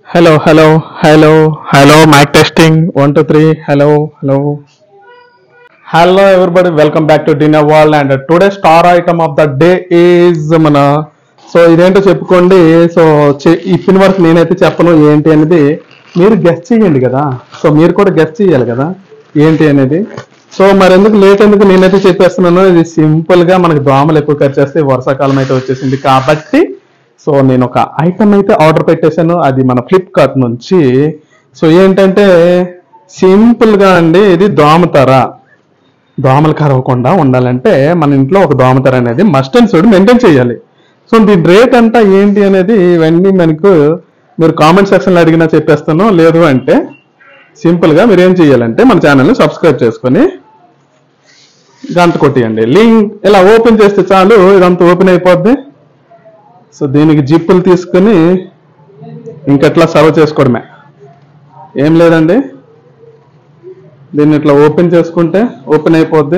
hello hello hello hello mic testing one two three hello hello hello everybody welcome back to dinner world and today star item of the day is మన so ఇదేంటో చెప్పుకోండి so ఇప్పటి వరకు నేనైతే చెప్పను ఏంటి అనేది మీరు గెస్ట్ చేయండి కదా సో మీరు కూడా గెస్ట్ చేయాలి కదా ఏంటి అనేది సో మరి ఎందుకు లేట్ ఎందుకు నేనైతే చెప్పేస్తున్నాను ఇది సింపుల్ గా మనకి దోమలు ఎక్కువ ఖర్చు చేస్తే వర్షాకాలం అయితే వచ్చేసింది కాబట్టి సో నేను ఒక ఐటమ్ అయితే ఆర్డర్ పెట్టేశాను అది మన ఫ్లిప్కార్ట్ నుంచి సో ఏంటంటే సింపుల్ గా అండి ఇది దోమతర దోమలు కరవకుండా ఉండాలంటే మన ఇంట్లో ఒక దోమతర అనేది మస్ట్ అండ్ షుడ్ మెయింటైన్ చేయాలి సో దీని రేట్ అంతా ఏంటి అనేది ఇవన్నీ మనకు మీరు కామెంట్ సెక్షన్లో అడిగినా చెప్పేస్తాను లేదు అంటే సింపుల్ గా మీరు ఏం చేయాలంటే మన ఛానల్ని సబ్స్క్రైబ్ చేసుకొని గంట కొట్టియండి లింక్ ఇలా ఓపెన్ చేస్తే చాలు ఇదంతా ఓపెన్ అయిపోద్ది సో దీనికి జిప్పులు తీసుకొని ఇంకట్లా సర్వ్ చేసుకోవడమే ఏం లేదండి దీన్ని ఇట్లా ఓపెన్ చేసుకుంటే ఓపెన్ అయిపోద్ది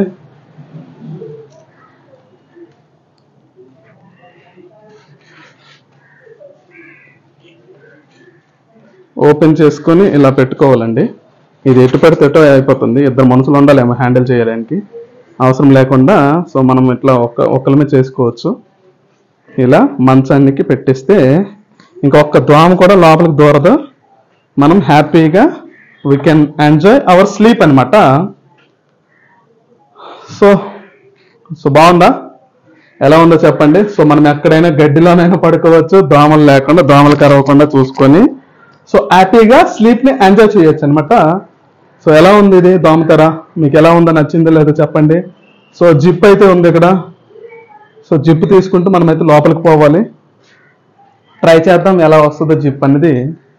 ఓపెన్ చేసుకొని ఇలా పెట్టుకోవాలండి ఇది ఎటు పెడితే ఎటో అయిపోతుంది ఇద్దరు మనుషులు ఉండాలేమో హ్యాండిల్ చేయడానికి అవసరం లేకుండా సో మనం ఇట్లా ఒక ఒకళ్ళమే చేసుకోవచ్చు ఇలా మంచానికి పెట్టిస్తే ఇంకొక దోమ కూడా లోపలికి దూరదు మనం హ్యాపీగా we can enjoy our sleep అనమాట సో సో బాగుందా ఎలా ఉందో చెప్పండి సో మనం ఎక్కడైనా గడ్డిలోనైనా పడుకోవచ్చు దోమలు లేకుండా దోమలు కరవకుండా చూసుకొని సో హ్యాపీగా స్లీప్ ని ఎంజాయ్ చేయొచ్చు అనమాట సో ఎలా ఉంది ఇది దోమతెర మీకు ఎలా ఉందో నచ్చిందో లేదో చెప్పండి సో జిప్ అయితే ఉంది ఇక్కడ సో జిప్ తీసుకుంటూ మనం అయితే లోపలికి పోవాలి ట్రై చేద్దాం ఎలా వస్తుందో జిప్ అనేది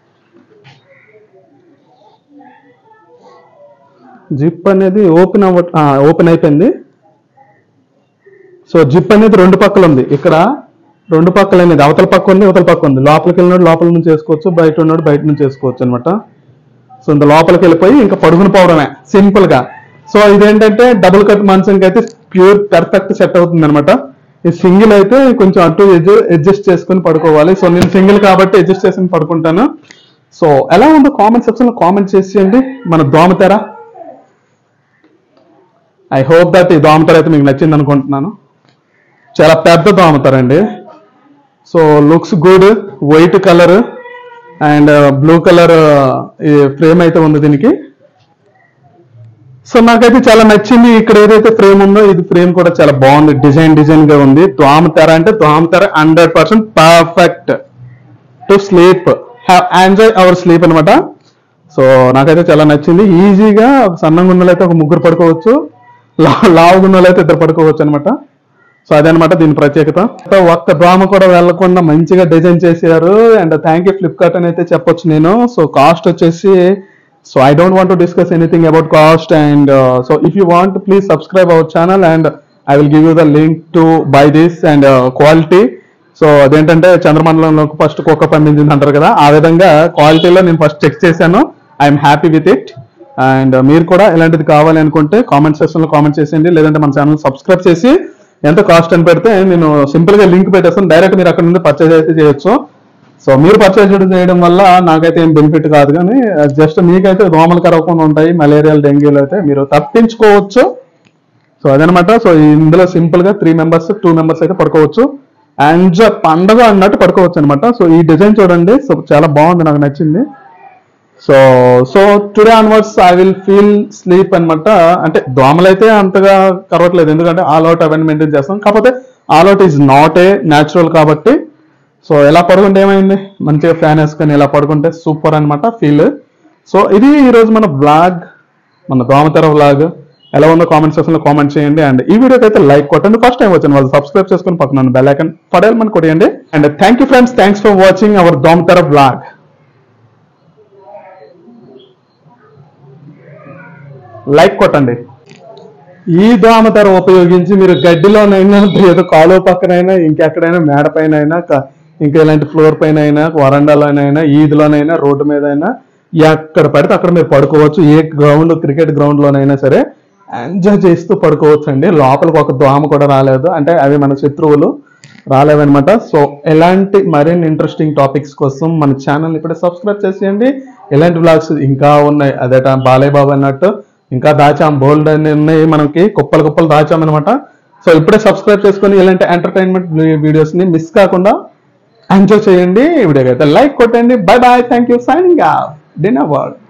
జిప్ అనేది ఓపెన్ అవ్వ ఓపెన్ అయిపోయింది సో జిప్ అనేది రెండు పక్కల ఉంది ఇక్కడ రెండు పక్కల అనేది అవతల పక్క ఉంది అవతల పక్క ఉంది లోపలికి వెళ్ళినాడు లోపల నుంచి చేసుకోవచ్చు బయట ఉన్నాడు బయట నుంచి చేసుకోవచ్చు అనమాట సో ఇంత లోపలికి వెళ్ళిపోయి ఇంకా పడుకుని పోవడమే సింపుల్ గా సో ఇదేంటంటే డబుల్ కట్ మంచంకి అయితే ప్యూర్ పర్ఫెక్ట్ సెట్ అవుతుంది అనమాట ఈ సింగిల్ అయితే కొంచెం అటు అడ్జస్ట్ చేసుకుని పడుకోవాలి సో నేను సింగిల్ కాబట్టి అడ్జస్ట్ చేసుకుని పడుకుంటాను సో ఎలా ఉందో కామెంట్ సెక్షన్ లో కామెంట్ చేసేయండి మన దోమతెర ఐ హోప్ దట్ ఈ దోమతెర అయితే మీకు నచ్చింది అనుకుంటున్నాను చాలా పెద్ద దోమతెర అండి so looks good white colour and blue colour frame అయితే ఉంది దీనికి సో నాకైతే చాలా నచ్చింది ఇక్కడ ఏదైతే ఫ్రేమ్ ఉందో ఇది ఫ్రేమ్ కూడా చాలా బాగుంది డిజైన్ డిజైన్ గా ఉంది దోమ తెర అంటే దోమ తెర hundred percent perfect to sleep have enjoy our sleep అనమాట సో నాకైతే చాలా నచ్చింది ఈజీగా ఒక సన్నంగా ఉన్న అయితే ఒక ముగ్గురు పడుకోవచ్చు లా- లావుగా ఉన్న అయితే ఇద్దరు పడుకోవచ్చు అనమాట సో అదనమాట దీని ప్రత్యేకత సో ఒక్క డ్రామా కూడా వెళ్లకుండా మంచిగా డిజైన్ చేశారు అండ్ థ్యాంక్ యూ ఫ్లిప్కార్ట్ అని అయితే చెప్పొచ్చు నేను సో కాస్ట్ వచ్చేసి so I don't want to discuss anything about cost and so if you want please subscribe our channel and I will give you the link to buy this and quality so అదేంటంటే చంద్రమండలంలో first కుక్క పంపించింది అంటారు కదా ఆ విధంగా క్వాలిటీలో నేను ఫస్ట్ చెక్ చేశాను I'm happy with it and మీరు కూడా ఇలాంటిది కావాలి అనుకుంటే కామెంట్ సెక్షన్ లో కామెంట్ చేసేయండి లేదంటే మన ఛానల్ సబ్స్క్రైబ్ చేసి ఎంత కాస్ట్ అని పెడితే నేను సింపుల్ గా లింక్ పెట్టేస్తాను డైరెక్ట్ మీరు అక్కడ నుండి పర్చేజ్ అయితే చేయొచ్చు సో మీరు పర్చేజ్ చేయడం వల్ల నాకైతే ఏం బెనిఫిట్ కాదు కానీ జస్ట్ మీకైతే దోమలు కరవకుండా ఉంటాయి మలేరియాలు డెంగ్యూలు అయితే మీరు తప్పించుకోవచ్చు సో అదనమాట సో ఇందులో సింపుల్ గా త్రీ మెంబర్స్ టూ మెంబర్స్ అయితే పడుకోవచ్చు అండ్ పండగ అన్నట్టు పడుకోవచ్చు అనమాట సో ఈ డిజైన్ చూడండి సో చాలా బాగుంది నాకు నచ్చింది so so today onwards I will feel sleep అన్నమాట అంటే దోమలైతే అంతగా కరవట్లేదు ఎందుకంటే ఆల్ అవుట్ అవన్నీ మెయింటైన్ చేస్తాం కాకపోతే all out is not a natural కాబట్టి సో ఎలా పడుకుంటే ఏమైంది మంచిగా ఫ్యాన్ వేసుకొని ఇలా పడుకుంటే సూపర్ అన్నమాట ఫీల్ సో ఇది ఈరోజు మన బ్లాగ్ మన దోమతెర బ్లాగ్ ఎలా ఉందో కామెంట్ సెక్షన్ లో కామెంట్ చేయండి అండ్ ఈ వీడియోకి అయితే లైక్ కొట్టండి ఫస్ట్ టైం వచ్చిన వాళ్ళు సబ్స్క్రైబ్ చేసుకుని పక్కన బెల్ ఐకన్ పడేయాలని కొట్టేయండి and thank you friends thanks for watching our దోమతెర బ్లాగ్ లైక్ కొట్టండి ఈ దోమతెర ఉపయోగించి మీరు గడ్డిలోనైనా ఏదో కాలువ పక్కనైనా ఇంకెక్కడైనా మేడ పైన అయినా క- ఇంకా ఇలాంటి ఫ్లోర్ పైన అయినా వరండాలోనైనా ఈదులోనైనా రోడ్డు మీద అయినా ఎక్కడ పడితే అక్కడ మీరు పడుకోవచ్చు ఏ గ్రౌండ్ క్రికెట్ గ్రౌండ్ లోనైనా సరే ఎంజాయ్ చేస్తూ పడుకోవచ్చు అండి లోపలికి ఒక దోమ కూడా రాలేదు అంటే అవి మన శత్రువులు రాలేవన్నమాట సో ఎలాంటి మరిన్ని ఇంట్రెస్టింగ్ టాపిక్స్ కోసం మన ఛానల్ ఇప్పుడే సబ్స్క్రైబ్ చేసేయండి ఎలాంటి బ్లాగ్స్ ఇంకా ఉన్నాయి అదేట బాలయ్య బాబు అన్నట్టు ఇంకా దాచాం బోల్డ్ అని ఉన్నాయి మనకి కుప్పలు కుప్పలు దాచాం అనమాట సో ఇప్పుడే సబ్స్క్రైబ్ చేసుకొని ఇలాంటి ఎంటర్టైన్మెంట్ వీడియోస్ ని మిస్ కాకుండా ఎంజాయ్ చేయండి ఈ వీడియోకి అయితే లైక్ కొట్టండి bye bye thank you signing dinner world